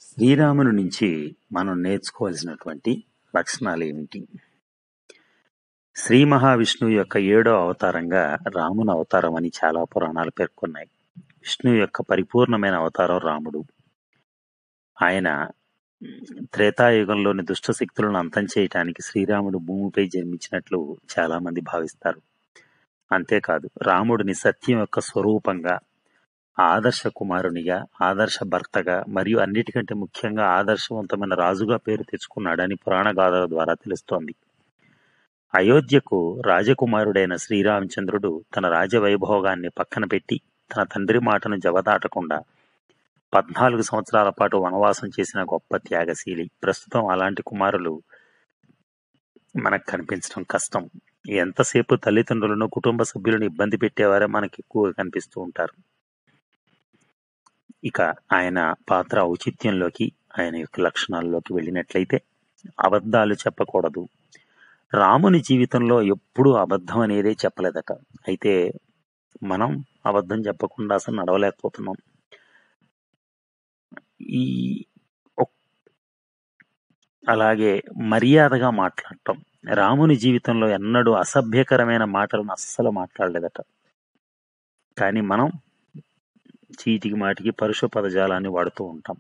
శ్రీరాముని నుంచి మనం నేర్చుకోవాల్సినటువంటి లక్షణాలు ఏమిటి శ్రీ మహావిష్ణువు యొక్క ఏడో అవతారంగా రాముని అవతారం అని చాలా పురాణాలు పేర్కొన్నాయి విష్ణువు యొక్క పరిపూర్ణమైన అవతారం రాముడు ఆయన త్రేతాయుగంలోని దుష్ట శక్తులను అంతం చేయటానికి శ్రీరాముడు భూమిపై జన్మించినట్లు చాలా మంది భావిస్తారు అంతేకాదు రాముడిని సత్యం యొక్క స్వరూపంగా ఆదర్శ కుమారునిగా ఆదర్శ భర్తగా మరియు అన్నిటికంటే ముఖ్యంగా ఆదర్శవంతమైన రాజుగా పేరు తెచ్చుకున్నాడని పురాణ గాథల ద్వారా తెలుస్తోంది అయోధ్యకు రాజకుమారుడైన శ్రీరామచంద్రుడు తన రాజవైభోగాన్ని పక్కన పెట్టి తన తండ్రి మాటను జవదాటకుండా పద్నాలుగు సంవత్సరాల పాటు వనవాసం చేసిన గొప్ప త్యాగశీలి ప్రస్తుతం అలాంటి కుమారులు మనకు కనిపించడం కష్టం ఎంతసేపు తల్లిదండ్రులను కుటుంబ సభ్యులను ఇబ్బంది పెట్టేవారే మనకి ఎక్కువగా కనిపిస్తూ ఉంటారు ఇక ఆయన పాత్ర ఔచిత్యంలోకి ఆయన యొక్క లక్షణాల్లోకి వెళ్ళినట్లయితే అబద్ధాలు చెప్పకూడదు రాముని జీవితంలో ఎప్పుడూ అబద్ధం అనేదే చెప్పలేదట అయితే మనం అబద్ధం చెప్పకుండా అసలు నడవలేకపోతున్నాం ఈ ఒక్- అలాగే మర్యాదగా మాట్లాడటం రాముని జీవితంలో ఎన్నడూ అసభ్యకరమైన మాటలను అస్సలు మాట్లాడలేదట కానీ మనం చీటికి మాటికి పరుష పదజాలాన్ని వాడుతూ ఉంటాం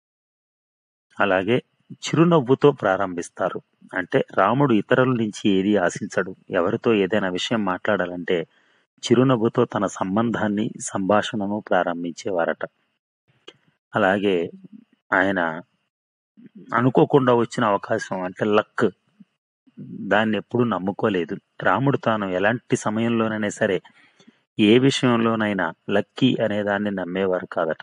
అలాగే చిరునవ్వుతో ప్రారంభిస్తారు అంటే రాముడు ఇతరుల నుంచి ఏది ఆశించడు ఎవరితో ఏదైనా విషయం మాట్లాడాలంటే చిరునవ్వుతో తన సంబంధాన్ని సంభాషణను ప్రారంభించేవారట అలాగే ఆయన అనుకోకుండా వచ్చిన అవకాశం అంటే లక్ దాన్ని ఎప్పుడూ నమ్ముకోలేదు రాముడు తాను ఎలాంటి సమయంలోనైనా సరే ఏ విషయంలోనైనా లక్కీ అనే దాన్ని నమ్మేవారు కాదట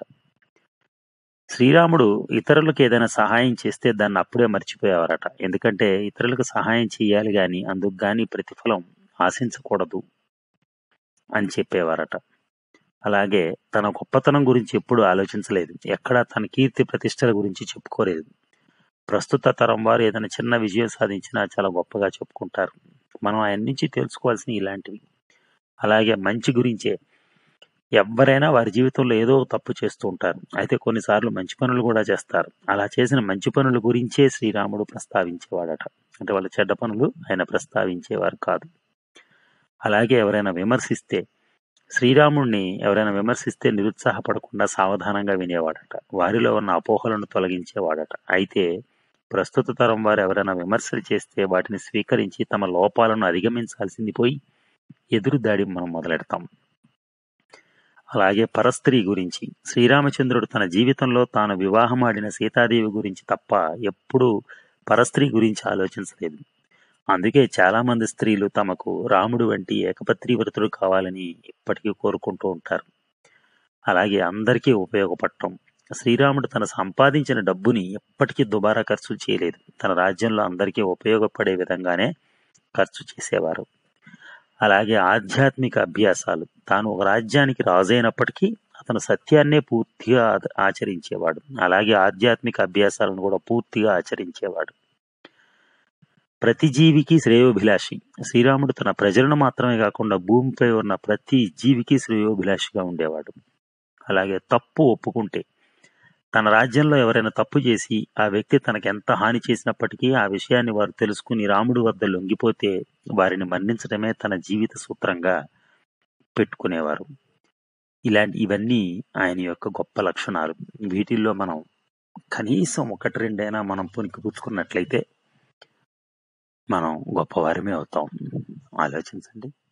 శ్రీరాముడు ఇతరులకు ఏదైనా సహాయం చేస్తే దాన్ని అప్పుడే మర్చిపోయేవారట ఎందుకంటే ఇతరులకు సహాయం చేయాలి గాని అందుకు గాని ప్రతిఫలం ఆశించకూడదు అని చెప్పేవారట అలాగే తన గొప్పతనం గురించి ఎప్పుడు ఆలోచించలేదు ఎక్కడా తన కీర్తి ప్రతిష్టల గురించి చెప్పుకోలేదు ప్రస్తుత తరం వారు ఏదైనా చిన్న విజయం సాధించినా చాలా గొప్పగా చెప్పుకుంటారు మనం ఆయన నుంచి తెలుసుకోవాల్సిన ఇలాంటివి అలాగే మంచి గురించే ఎవరైనా వారి జీవితంలో ఏదో ఒక తప్పు చేస్తూ ఉంటారు అయితే కొన్నిసార్లు మంచి పనులు కూడా చేస్తారు అలా చేసిన మంచి పనుల గురించే శ్రీరాముడు ప్రస్తావించేవాడట అంటే వాళ్ళ చెడ్డ పనులు ఆయన ప్రస్తావించేవారు కాదు అలాగే ఎవరైనా విమర్శిస్తే శ్రీరాముడిని ఎవరైనా విమర్శిస్తే నిరుత్సాహపడకుండా సావధానంగా వినేవాడట వారిలో ఉన్న అపోహలను తొలగించేవాడట అయితే ప్రస్తుత తరం వారు ఎవరైనా విమర్శలు చేస్తే వాటిని స్వీకరించి తమ లోపాలను అధిగమించాల్సింది పోయి ఎదురు దాడి మనం మొదలెడతాం అలాగే పరస్త్రీ గురించి శ్రీరామచంద్రుడు తన జీవితంలో తాను వివాహమాడిన సీతాదేవి గురించి తప్ప ఎప్పుడూ పరస్త్రీ గురించి ఆలోచించలేదు అందుకే చాలా మంది స్త్రీలు తమకు రాముడు వంటి ఏకపత్రి వ్రతుడు కావాలని ఇప్పటికీ కోరుకుంటూ ఉంటారు అలాగే అందరికీ ఉపయోగపడటం శ్రీరాముడు తన సంపాదించిన డబ్బుని ఎప్పటికీ దుబారా ఖర్చు చేయలేదు తన రాజ్యంలో అందరికీ ఉపయోగపడే విధంగానే ఖర్చు చేసేవారు అలాగే ఆధ్యాత్మిక అభ్యాసాలు తాను ఒక రాజ్యానికి రాజైనప్పటికీ అతను సత్యాన్నే పూర్తిగా ఆద- ఆచరించేవాడు అలాగే ఆధ్యాత్మిక అభ్యాసాలను కూడా పూర్తిగా ఆచరించేవాడు ప్రతి జీవికి శ్రేయోభిలాషి శ్రీరాముడు తన ప్రజలను మాత్రమే కాకుండా భూమిపై ఉన్న ప్రతి జీవికి శ్రేయోభిలాషిగా ఉండేవాడు అలాగే తప్పు ఒప్పుకుంటే తన రాజ్యంలో ఎవరైనా తప్పు చేసి ఆ వ్యక్తి తనకు ఎంత హాని చేసినప్పటికీ ఆ విషయాన్ని వారు తెలుసుకుని రాముడి వద్ద లొంగిపోతే వారిని మన్నించడమే తన జీవిత సూత్రంగా పెట్టుకునేవారు ఇలాంటి ఇవన్నీ ఆయన యొక్క గొప్ప లక్షణాలు వీటిల్లో మనం కనీసం ఒకటి రెండైనా మనం పునికి పుచ్చుకున్నట్లయితే మనం గొప్పవారమే అవుతాం ఆలోచించండి